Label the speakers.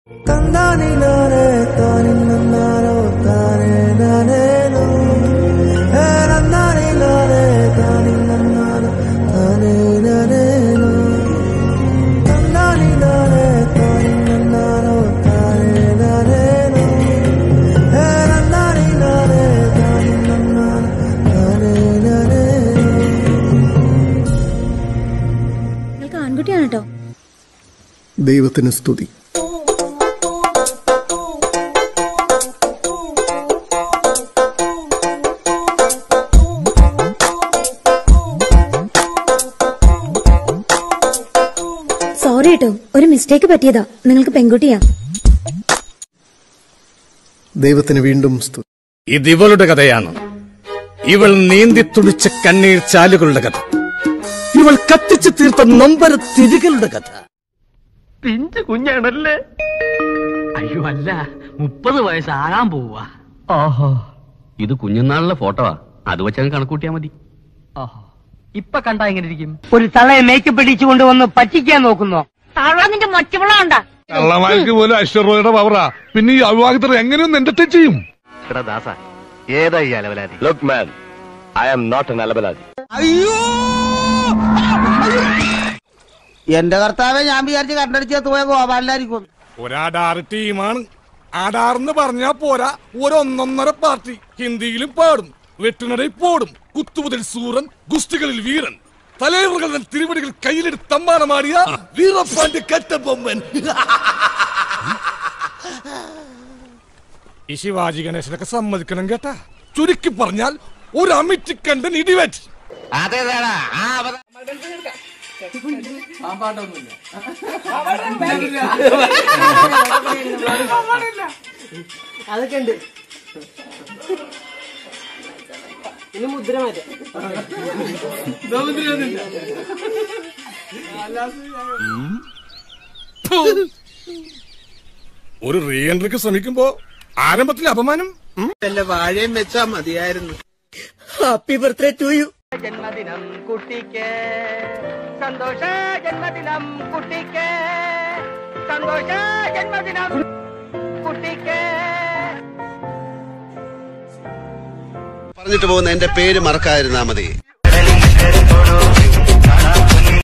Speaker 1: നിങ്ങൾക്ക് ആൺകുട്ടിയാണ് കേട്ടോ
Speaker 2: ദൈവത്തിന് സ്തുതി
Speaker 1: സോറി കേട്ടോ ഒരു മിസ്റ്റേക്ക് പറ്റിയതാ നിങ്ങൾക്ക് പെൺകുട്ടിയാ
Speaker 2: ദൈവത്തിന് വീണ്ടും സ്തുതി
Speaker 3: ഇത് ഇവളുടെ കഥയാണ് ഇവൾ നീന്തി തുടിച്ച കണ്ണീർ ചാലുകളുടെ കഥ ഇവൾ കത്തിച്ചു തീർത്ത നൊമ്പര തിരികളുടെ കഥ
Speaker 4: പിഞ്ച് കുഞ്ഞാണല്ലേ അയ്യോ അല്ല മുപ്പത് വയസ്സാകാൻ പോവാ ഓഹോ ഇത് കുഞ്ഞുനാളിലെ ഫോട്ടോവാ അത് വെച്ചങ്ങ് കണക്കൂട്ടിയാ മതി ഓഹോ ഇപ്പൊ കണ്ടാ എങ്ങനെ ഇരിക്കും
Speaker 5: ഒരു തള്ളയെ മേക്കപ്പ് ഇടിച്ചുകൊണ്ട് വന്ന് പറ്റിക്കാൻ നോക്കുന്നോ
Speaker 6: നിന്റെ മൊച്ചമുള്ള
Speaker 7: കള്ളമാർക്ക് പോലും ഐശ്വര്യയുടെ പവറാ പിന്നെ ഈ അവിവാഹിതർ എങ്ങനെയൊന്നും എന്റെ ചെയ്യും
Speaker 4: എടാ ദാസ ഏതാ ഈ അലവലാതി
Speaker 3: look man I am not an അലബലാദി
Speaker 5: എന്റെ കർത്താവെ ഞാൻ വിചാരിച്ച് കണ്ടടിച്ചു പോയ ഗോപാലായിരിക്കും
Speaker 7: ഒരാടാറ് ടീമാണ് ആടാറെന്ന് പറഞ്ഞാ പോരാ ഒരൊന്നൊന്നര പാർട്ടി ഹിന്ദിയിലും പാടും വെട്ടിനടയിൽ പോടും കുത്തുമുതൽ സൂറൻ ഗുസ്തികളിൽ വീരൻ തലൈവറുകൾ തൻ തിരുവടികൾ കയ്യിലെടുത്ത് തമ്മാനമാടിയ വീരപ്പാണ്ടി കറ്റബൊമ്മൻ ഈ ശിവാജി ഗണേശനൊക്കെ സമ്മതിക്കണം കേട്ടാ ചുരുക്കി പറഞ്ഞാൽ ഒരു അമിറ്റിക്കണ്ടൻ ഇടിവെറ്റ്
Speaker 5: അതൊക്കെ ഉണ്ട് ഇനി മുദ്ര മാറ്റം
Speaker 7: ഒരു റീ എൻട്രിക്ക് ശ്രമിക്കുമ്പോ ആരംഭത്തിൽ അപമാനം
Speaker 5: വല്ല വാഴയും വെച്ചാ മതിയായിരുന്നു ഹാപ്പി ബർത്ത്ഡേ ടു യു ജന്മദിനം കുട്ടിക്ക് സന്തോഷ ജന്മദിനം കുട്ടിക്ക് സന്തോഷ ജന്മദിനം കുട്ടിക്ക്
Speaker 8: പറഞ്ഞിട്ട് പോകുന്ന എന്റെ പേര് മറക്കാതിരുന്നാ മതി